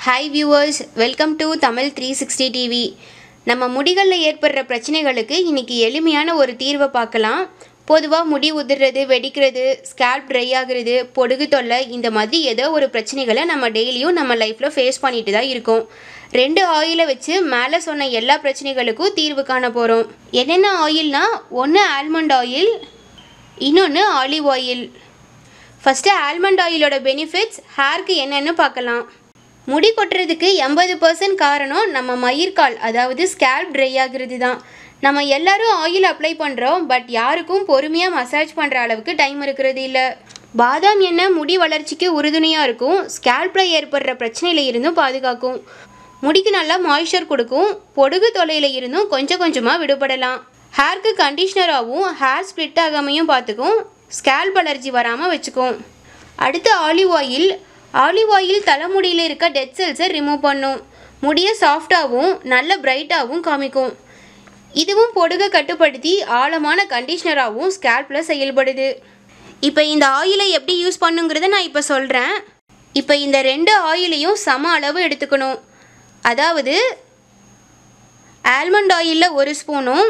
hi viewers welcome to Tamil three sixty TV நம்ம முடிகளில் ஏற்படுற பிரச்சனைகளுக்கு இன்னைக்கு எளிமையான ஒரு தீர்வை பார்க்கலாம் பொதுவாக முடி உதிர்றது வெடிக்கிறது ஸ்கேல்ப் ட்ரை ஆகுறது பொடுகு தொல்லை இந்த மாதிரி ஏதோ ஒரு பிரச்சனைகளை நம்ம டெய்லியும் நம்ம லைஃப்பில் ஃபேஸ் பண்ணிட்டு தான் இருக்கோம் ரெண்டு ஆயிலை வச்சு மேலே சொன்ன எல்லா பிரச்சனைகளுக்கும் தீர்வு காண போகிறோம் என்னென்ன ஆயில்னா ஒன்று ஆல்மண்ட் ஆயில் இன்னொன்று ஆலிவ் ஆயில் ஃபஸ்ட்டு ஆல்மண்ட் ஆயிலோட பெனிஃபிட்ஸ் ஹேர்க்கு என்னென்னு பார்க்கலாம் முடி கொட்டுறதுக்கு எண்பது பர்சன்ட் காரணம் நம்ம மயிர்கால் அதாவது ஸ்கேல்ப் ட்ரை ஆகுறது தான் நம்ம எல்லாரும் ஆயில் அப்ளை பண்ணுறோம் பட் யாருக்கும் பொறுமையாக மசாஜ் பண்ணுற அளவுக்கு டைம் இருக்கிறது இல்லை பாதாம் எண்ணெய் முடி வளர்ச்சிக்கு உறுதுணையாக இருக்கும் ஸ்கேல்பில் ஏற்படுற பிரச்சனையில இருந்தும் பாதுகாக்கும் முடிக்கு நல்லா மாய்ஸ்சர் கொடுக்கும் பொடுகு தொலையில் இருந்தும் கொஞ்சம் கொஞ்சமாக விடுபடலாம் ஹேர்க்கு கண்டிஷ்னராகவும் ஹேர் ஸ்ப்ளிட் ஆகாமையும் பார்த்துக்கும் ஸ்கேல்ப் அலர்ஜி வராமல் வச்சுக்கும் அடுத்து ஆலிவ் ஆயில் ஆலிவ் ஆயில் தலைமுடியில் இருக்க டெட் செல்ஸை ரிமூவ் பண்ணும் முடியை சாஃப்டாகவும் நல்ல பிரைட்டாகவும் காமிக்கும் இதுவும் பொடுகை கட்டுப்படுத்தி ஆழமான கண்டிஷ்னராகவும் ஸ்கேல்பில் செயல்படுது இப்போ இந்த ஆயிலை எப்படி யூஸ் பண்ணுங்கிறத நான் இப்போ சொல்கிறேன் இப்போ இந்த ரெண்டு ஆயிலையும் சம அளவு எடுத்துக்கணும் அதாவது ஆல்மண்ட் ஆயிலில் ஒரு ஸ்பூனும்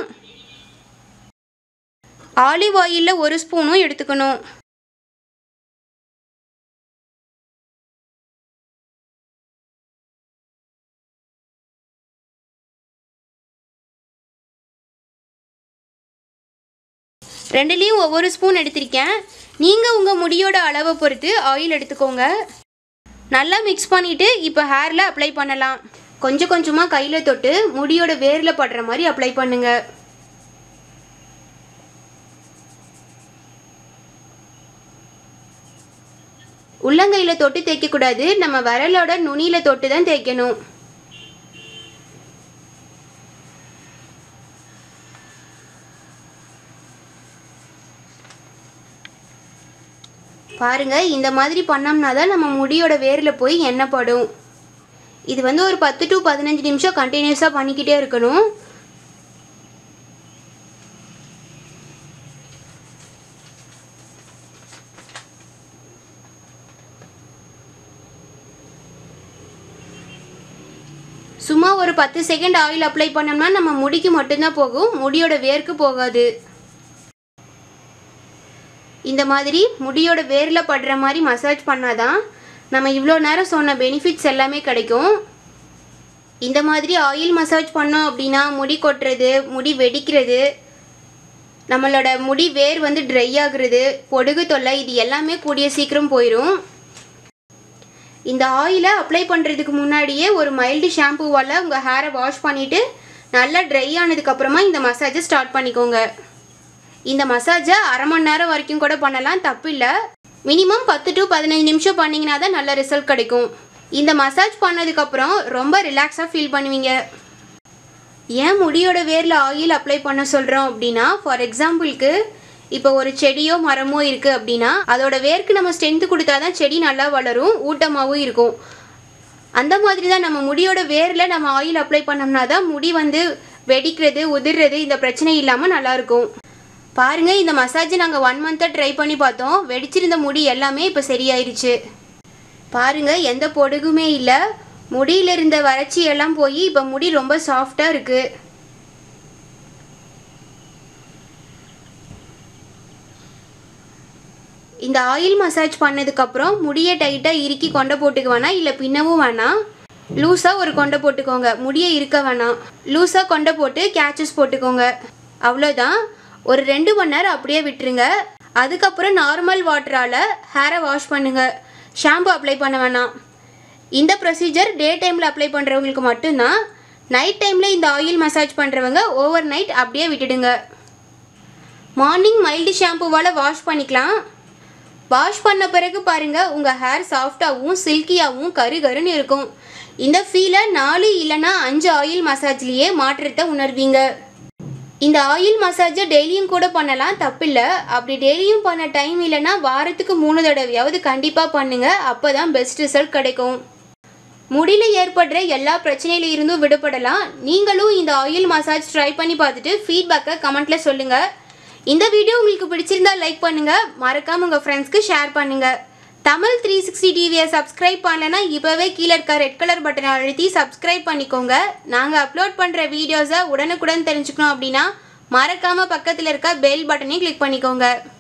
ஆலிவ் ஆயிலில் ஒரு ஸ்பூனும் எடுத்துக்கணும் ரெண்டுலேயும் ஒவ்வொரு ஸ்பூன் எடுத்திருக்கேன் நீங்கள் உங்கள் முடியோட அளவை பொறுத்து ஆயில் எடுத்துக்கோங்க நல்லா மிக்ஸ் பண்ணிவிட்டு இப்போ ஹேரில் அப்ளை பண்ணலாம் கொஞ்சம் கொஞ்சமாக கையில் தொட்டு முடியோட வேரில் படுற மாதிரி அப்ளை பண்ணுங்கள் உள்ளங்கையில் தொட்டு தேய்க்கக்கூடாது நம்ம விரலோட நுனியில் தொட்டு தான் தேய்க்கணும் பாருங்க இந்த மாதிரி பண்ணோம்னா தான் நம்ம முடியோட வேரில் போய் எண்ணெய் படும் இது வந்து ஒரு பத்து டு பதினஞ்சு நிமிஷம் கண்டினியூஸாக பண்ணிக்கிட்டே இருக்கணும் சும்மா ஒரு பத்து செகண்ட் ஆயில் அப்ளை பண்ணோம்னா நம்ம முடிக்கு மட்டும்தான் போகும் முடியோட வேர்க்கு போகாது இந்த மாதிரி முடியோட வேரில் படுற மாதிரி மசாஜ் பண்ணாதான் நம்ம இவ்வளோ நேரம் சொன்ன பெனிஃபிட்ஸ் எல்லாமே கிடைக்கும் இந்த மாதிரி ஆயில் மசாஜ் பண்ணோம் அப்படின்னா முடி கொட்டுறது முடி வெடிக்கிறது நம்மளோட முடி வேர் வந்து ட்ரை ஆகுறது பொடுகு தொல்லை இது எல்லாமே கூடிய சீக்கிரம் போயிடும் இந்த ஆயிலை அப்ளை பண்ணுறதுக்கு முன்னாடியே ஒரு மைல்டு ஷாம்புவால் உங்கள் ஹேரை வாஷ் பண்ணிவிட்டு நல்லா ட்ரை ஆனதுக்கப்புறமா இந்த மசாஜை ஸ்டார்ட் பண்ணிக்கோங்க இந்த மசாஜை அரை மணி நேரம் வரைக்கும் கூட பண்ணலாம் தப்பு இல்லை மினிமம் பத்து டு பதினஞ்சு நிமிஷம் பண்ணிங்கன்னா தான் நல்ல ரிசல்ட் கிடைக்கும் இந்த மசாஜ் பண்ணதுக்கப்புறம் ரொம்ப ரிலாக்ஸாக ஃபீல் பண்ணுவீங்க ஏன் முடியோட வேரில் ஆயில் அப்ளை பண்ண சொல்கிறோம் அப்படின்னா ஃபார் எக்ஸாம்பிளுக்கு இப்போ ஒரு செடியோ மரமோ இருக்குது அப்படின்னா அதோட வேருக்கு நம்ம ஸ்ட்ரென்த்து கொடுத்தா தான் செடி நல்லா வளரும் ஊட்டமாகவும் இருக்கும் அந்த மாதிரி தான் நம்ம முடியோட வேரில் நம்ம ஆயில் அப்ளை பண்ணோம்னா தான் முடி வந்து வெடிக்கிறது உதிர்றது இந்த பிரச்சனை இல்லாமல் நல்லாயிருக்கும் பாருங்க இந்த மசாஜ் நாங்கள் ஒன் மந்த்தாக ட்ரை பண்ணி பார்த்தோம் வெடிச்சிருந்த முடி எல்லாமே இப்போ சரியாயிருச்சு பாருங்க எந்த பொடுகுமே இல்லை முடியில இருந்த வறட்சி எல்லாம் போய் இப்போ முடி ரொம்ப சாஃப்டாக இருக்குது இந்த ஆயில் மசாஜ் பண்ணதுக்கப்புறம் முடியை டைட்டாக இறுக்கி கொண்டை போட்டுக்க வேணாம் இல்லை பின்னவும் வேணாம் லூஸாக ஒரு கொண்டை போட்டுக்கோங்க முடியை இருக்க வேணாம் லூஸாக கொண்டை போட்டு கேச்சஸ் போட்டுக்கோங்க அவ்வளோதான் ஒரு ரெண்டு மணி நேரம் அப்படியே விட்டுருங்க அதுக்கப்புறம் நார்மல் வாட்டரால் ஹேரை வாஷ் பண்ணுங்க ஷாம்பு அப்ளை பண்ண வேணாம் இந்த ப்ரொசீஜர் டே டைமில் அப்ளை பண்ணுறவங்களுக்கு மட்டும்தான் நைட் டைமில் இந்த ஆயில் மசாஜ் பண்ணுறவங்க ஓவர் நைட் அப்படியே விட்டுடுங்க மார்னிங் மைல்டு ஷாம்புவால் வாஷ் பண்ணிக்கலாம் வாஷ் பண்ண பிறகு பாருங்கள் உங்கள் ஹேர் சாஃப்டாகவும் சில்கியாகவும் கரு கருன்னு இருக்கும் இந்த ஃபீலை நாலு இல்லைன்னா அஞ்சு ஆயில் மசாஜ்லேயே மாற்றத்தை உணர்வீங்க இந்த ஆயில் மசாஜை டெய்லியும் கூட பண்ணலாம் தப்பில்லை அப்படி டெய்லியும் பண்ண டைம் இல்லைன்னா வாரத்துக்கு மூணு தடவையாவது கண்டிப்பாக பண்ணுங்க அப்போ தான் பெஸ்ட் ரிசல்ட் கிடைக்கும் முடியில ஏற்படுற எல்லா பிரச்சனையில இருந்தும் விடுபடலாம் நீங்களும் இந்த ஆயில் மசாஜ் ட்ரை பண்ணி பார்த்துட்டு ஃபீட்பேக்கை கமெண்ட்ல சொல்லுங்கள் இந்த வீடியோ உங்களுக்கு பிடிச்சிருந்தா லைக் பண்ணுங்கள் மறக்காமல் உங்கள் ஃப்ரெண்ட்ஸ்க்கு ஷேர் பண்ணுங்கள் தமிழ் த்ரீ சிக்ஸ்டி டிவியை சப்ஸ்கிரைப் பண்ணலைன்னா இப்போவே கீழே இருக்க ரெட் கலர் பட்டனை அழுத்தி சப்ஸ்கிரைப் பண்ணிக்கோங்க நாங்கள் அப்லோட் பண்ணுற வீடியோஸை உடனுக்குடன் தெரிஞ்சுக்கணும் அப்படின்னா மறக்காமல் பக்கத்தில் இருக்க பெல் பட்டனையும் கிளிக் பண்ணிக்கோங்க